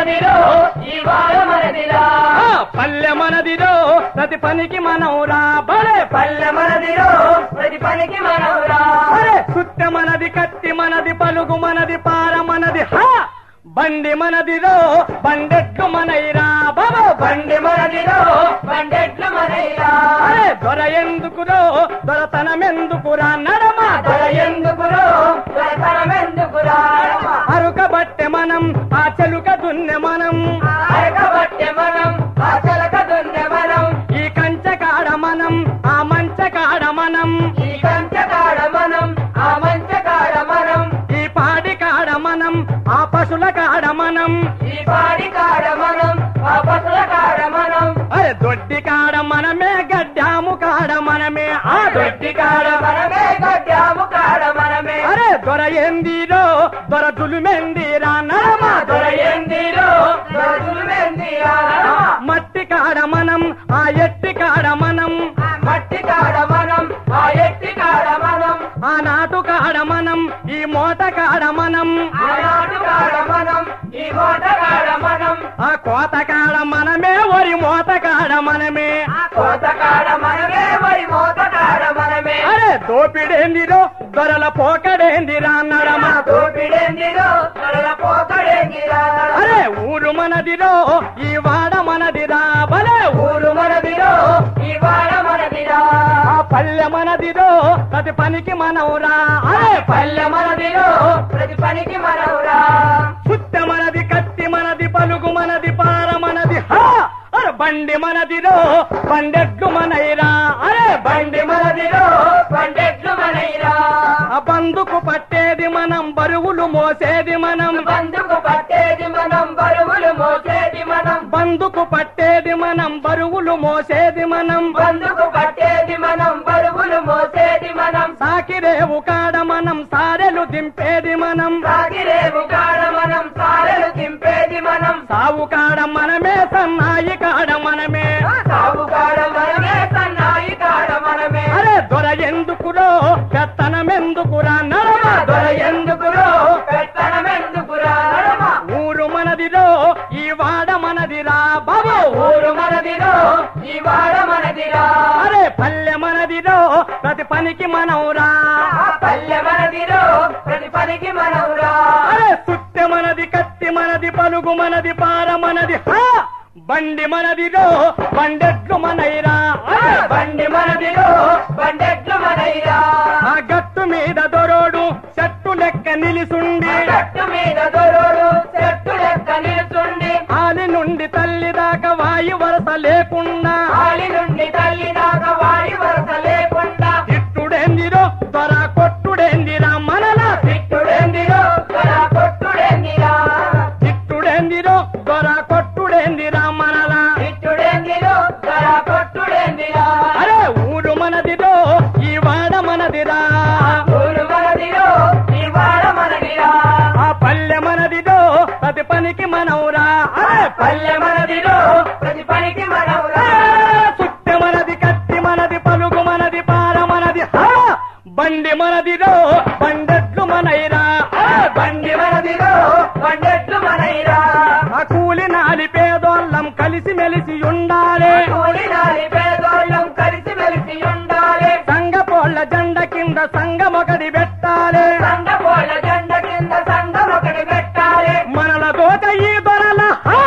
మనదిరో ఈ వాడ మనదిరా ఆ, పల్లె మనదిరో ప్రతి పనికి మనవురా బలే పల్లె మనదిరో ప్రతి పనికి మనవురా అరే సుత్తె మనది కత్తి మనది పలుగు మనది పార మనది హా బండి మనదిరో బండెట్లు మనైరా బాబా బండి మనదిరో బండెట్లు మనైరా అరే దొర ఎందుకురో దొరతనమెందుకురా నడమ దొర ఎందుకురో దొరతనమెందుకురా అరుకబట్టె మనం ఆ చెలుక దున్నె మనం అరకబట్టె మనం ఆ చలక దున్నె మనం ఈ కంచె కాడ మనం ఆ మంచ కాడ మనం ఈ కంచె కాడ మనం ఆ మంచ కాడ మనం ఈ పాడి కాడ మనం ఆ పశుల కాడ మనం ఈ పాడి కాడ మనం ఆ పసుల కాడ మనం అరే దొడ్డి కాడ మనమే గడ్డాము కాడ మనమే ఆ దొడ్డి కాడ మనమే గడ్డాము కాడ మనమే అరే దొర ఏందిరో దొర దులుమెందిరా నడమ దొర ఎందిరో దొరదులుమెందిరా మట్టి కాడ మనం ఆ ఎట్టి కాడ మనం మట్టి కాడ మనం ఆ ఎట్టి కాడ మనం ఆ నాటు కాడ మనం ఈ మోట కాడ మనం ఆనాడు కాడ మనం ఈ కోట కాడ మనం ఆ కోత కాడ మనమే ఒరి మోత కాడ మనమే కోత కాడ మనమే మరి మోత కాడ మనమే అరే దోపిడేందిరో దొరల పోకడేందిరా నడమ దోపిడేందిరో తొడల పోతడేందిరా అరే ఊరు మనదిరో ఈ వాడ మనదిరా భలే ఊరు మనదిరో ఈ వాడ మనదిరా ఆ పల్లె మనదిరో ప్రతి పనికి మనవురా అరే పల్లె మనదిరో ప్రతి పనికి మనవురా సుత్తె మనది కత్తి మనది పలుగు మనది పార మనది హా అరే బండి మనదిరో బండెడ్లు మనైరా అరే బండి మనదిరో బండెట్లు మనైరా ఆ బందుకు పట్టేది మనం బరువులు మోసేది మనం బందుకు పట్టేది మనం బరువులు మోసేది మనం బందుకు పట్టేది మనం బరువులు మోసేది మనం బందుకు పట్టేది మనం బరువులు మోసేది మనం సాకిరేవు కాడ మనం సారెలు దింపేది మనం సాగిరేవు కాడ మనం సారెలు తింపేది మనం సావు కాడ మనమే సన్నాయి కాడ మనమే సాగు కాడ మనమే సన్నాయి కాడ మనమే అరే దొర ఎందుకురో పెత్తనమెందుకురా నడమ దొర ఎందుకురో పెత్తనమెందుకురా నడమ ఊరు మనదిరో ఈ వాడ మనదిరా బాబు ఊరు మనదిరో ఈ వాడ మనదిరా అరే పల్లె మనదిరో ప్రతి పనికి మనవురా పల్లె మనదిరో ప్రతి పనికి మనవురా అరే సుత్తె మనది కత్తి మనది పలుగు మనది పార మనది హా బండి మనదిరో బండెడ్లు మనైరా అరే బండి మనదిరో బండెట్లు మనైరా ఆ గట్టు మీద దొరోడు చెట్టు లెక్క నిలిసుండి గట్టు మీద దొరోడు చెట్టు లెక్క నిలుచుండి ఆలి నుండి తల్లి దాకా వాయు వరస లేకుండా ఆలి నుండి తల్లి దాకా వాడి వరస లేకుండా ఇట్టుడెందిరో దొర కొట్టుడెందిరా మనలా తిట్టుడెందిరో తన కొట్టుడెందిరా ఇట్టుడెందిరో దొర కొట్టుడెందిరా మనలా తిట్టుడెందిరో తన కొట్టుడెందిరా అరే ఊరు మనదిరో ఈ వాడ మనదిరా ఊరు మనదిరో ఈ వాడ మనదిరా ఆ పల్లె మనదిరో ప్రతి పనికి మనవురా అరే పల్లె మనదిరో ప్రతి పనికి మనవురా సుత్తె మనది కత్తి మనది పలుగు మనది పార మనది హా బండి మనదిరో బండెట్లు మనైరా ఆ బండి మనదిరో బండెట్లు మనైరా ఆ కూలి నాలి పేదోళ్ళం కలిసి మెలిసి ఉండాలి కూలి నాలి పేదోళ్ళం కలిసి మెలిసి ఉండాలి సంగ పోళ్ళ జెండ కింద సంగమొకటి పెట్టాలి సంఘ పోల జెండ కింద సంఘం ఒకటి పెట్టాలి మనల దోట ఈ దొరల హా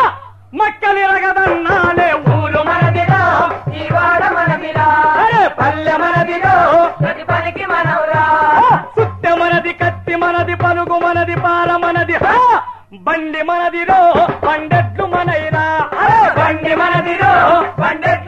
మక్కలిరగదన్నాలే ఊరు మనదిరా ఈ వాడ మనదిరా అరే పల్లె మనదిరో ప్రతి పనికి మనవురా ఆ, సుత్తె మనది కత్తి మనది పలుగు మనది పాల మనది హా బండి మనదిరో బండెట్లు మనైరా అరే బండి మనదిరో బండెట్లు